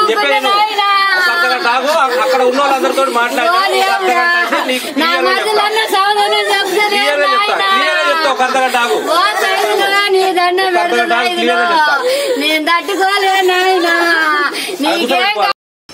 చెప్పేది ఊరుకుంటే నువ్వు. నాయనా. ఒక అర్ధగంట ఆగు అక్కడ ఉన్న వాళ్ళందరితో మాట్లాడి ఓ ఒక దేవుడా. అర్ధగంట అయితే నీకు నా క్లియర్ గా చెప్తా మధ్యలో సోదరుని చెప్తలేదు క్లియర్ గా చెప్తా నాయనా. క్లియర్ గా చెప్తా ఒక అర్ధగంట ఆగు ఓ సైదులుగా నీ దండం ఒక అర్ధగంట ఆగు, పెడుతున్నా క్లియర్ గా ఇదిగో. చెప్తా. నేను తట్టుకోలే నాయనా నీకేం అడుగుతా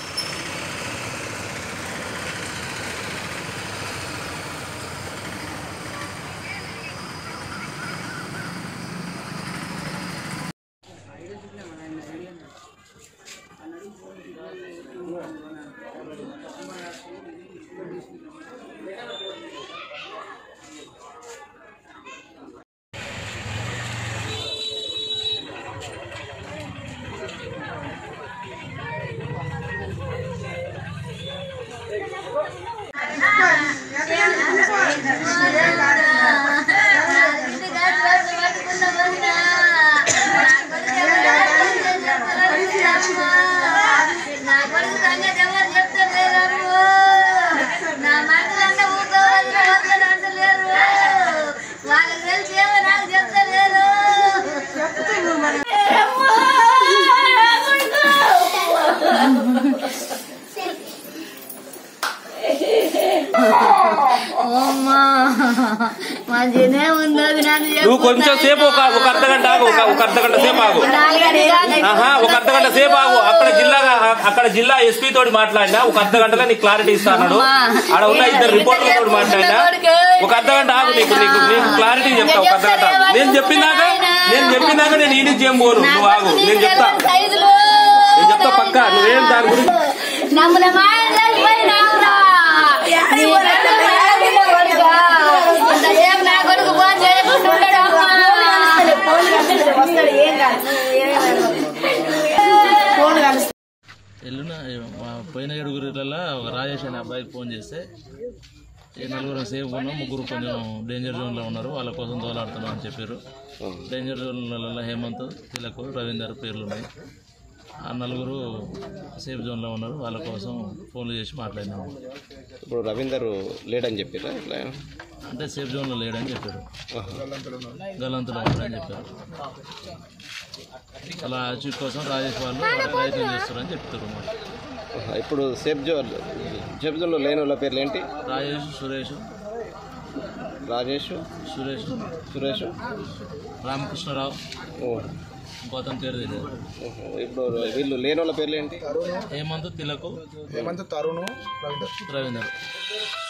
నా కొడుకు సంగతి ఎవరు చెప్తలేరమ్మో. నా మనుషులంతా ఊరుకోవాలి అంటలేరు వాళ్ళకి తెలిసేమో నాకు చెప్తలేరు అమ్మో, నా కొడుకు. అమ్మా మంచిగానే ఉందో నాకు నువ్వు కొంచెం సేపు ఒక ఒక అర్ధగంట ఆగు ఒక ఒక అర్ధగంట సేపు ఆగు ఆహా ఒక అర్ధగంట సేపు ఆగు అక్కడ జిల్లా అక్కడ జిల్లా ఎస్పీ తోటి మాట్లాడినా ఒక అర్ధ గంటలో నీకు క్లారిటీ ఇస్తాను ఆడ ఉన్న ఇద్దరు రిపోర్టర్ల తోటి మాట్లాడినా ఒక అర్ధ గంట ఆగు నీకు నీకు నీకు క్లారిటీ చెప్తా ఒక అర్ధ గంట నేను చెప్పినాక నేను చెప్పినాక నేను ఈ నుంచి ఏం పోను నువ్వు ఆగు నేను చెప్తా నేను చెప్తా పక్క నువ్వేం దాని గురించి నమ్ముల మాయ పోయినావురా నీ కొడుకు ఇంతసేపు నా కొడుకు ఫోన్ చేయకుండా ఉండడమ్మా. ఎల్లున మా పోయిన ఏడుగురిలో ఒక రాజేష్ అనే అబ్బాయికి ఫోన్ చేస్తే ఈ నలుగురు సేఫ్ ఉన్నాం ముగ్గురు కొంచెం డేంజర్ జోన్లో ఉన్నారు వాళ్ళ కోసం దోలాడుతున్నాం అని చెప్పారు డేంజర్ జోన్లలో హేమంత్ తిలకు రవీందర్ పేర్లు ఉన్నాయి ఆ నలుగురు సేఫ్ జోన్లో ఉన్నారు వాళ్ళ కోసం ఫోన్లు చేసి మాట్లాడినాము ఇప్పుడు రవీందర్ లేడని చెప్పారా ఇట్లా అంటే సేఫ్ జోన్లో లేడని చెప్పారు గలంతులో ఉన్నాడని చెప్పారు అలా అచీవ్ కోసం రాజేష్ వాళ్ళు ప్రయత్నం చేస్తారని చెప్తారు మాకు ఆహా, ఇప్పుడు సేఫ్ జోన్ సేఫ్ జోన్లో లేని వాళ్ళ పేర్లు ఏంటి రాజేష్ సురేష్ రాజేష్ సురేష్ సురేష్ రామకృష్ణరావు ఓ, ఇంకో అతని పేరు తెలియదు ఓహో. ఇప్పుడు వీళ్ళు లేని వాళ్ళ పేర్లు ఏంటి హేమంత్ తిలకు హేమంత్ తరుణ్ రవీందర్